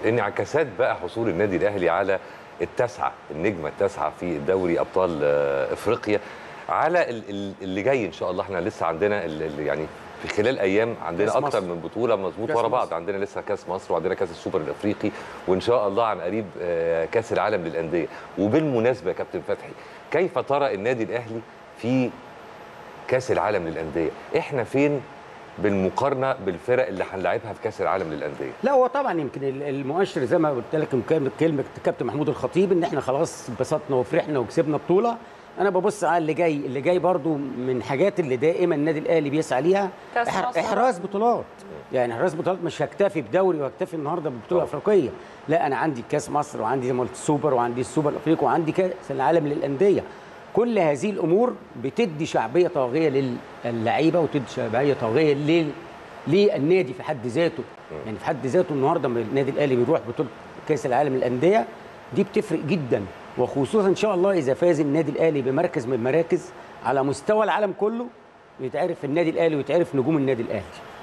انعكاسات بقى حصول النادي الاهلي على التاسعه النجمه التاسعه في دوري ابطال آه، افريقيا على ال- ال- اللي جاي ان شاء الله احنا لسه عندنا ال- ال- يعني في خلال ايام عندنا كأس اكتر مصر. من بطوله مظبوط كأس ورا بعض مصر. عندنا لسه كاس مصر وعندنا كاس السوبر الافريقي وان شاء الله عن قريب آه، كاس العالم للانديه وبالمناسبه يا كابتن فتحي كيف ترى النادي الاهلي في كاس العالم للانديه احنا فين بالمقارنه بالفرق اللي هنلاعبها في كاس العالم للانديه لا هو طبعا يمكن ال- المؤشر زي ما قلت لك كلمه كلمه كابتن محمود الخطيب ان احنا خلاص انبسطنا وفرحنا وكسبنا بطوله انا ببص على اللي جاي اللي جاي برضو من حاجات اللي دائما النادي الاهلي بيسعى ليها كأس إح- مصر. احراز بطولات يعني احراز بطولات مش هكتفي بدوري وهكتفي النهارده ببطوله افريقيه لا انا عندي كاس مصر وعندي زي ما قلت السوبر وعندي السوبر الافريقي وعندي كاس العالم للانديه كل هذه الامور بتدي شعبيه طاغيه للعيبه وتدي شعبيه طاغيه لل للنادي في حد ذاته يعني في حد ذاته النهارده لما النادي الاهلي بيروح بطوله كاس العالم للانديه دي بتفرق جدا وخصوصا ان شاء الله اذا فاز النادي الاهلي بمركز من المراكز على مستوى العالم كله يتعرف النادي الاهلي ويتعرف نجوم النادي الاهلي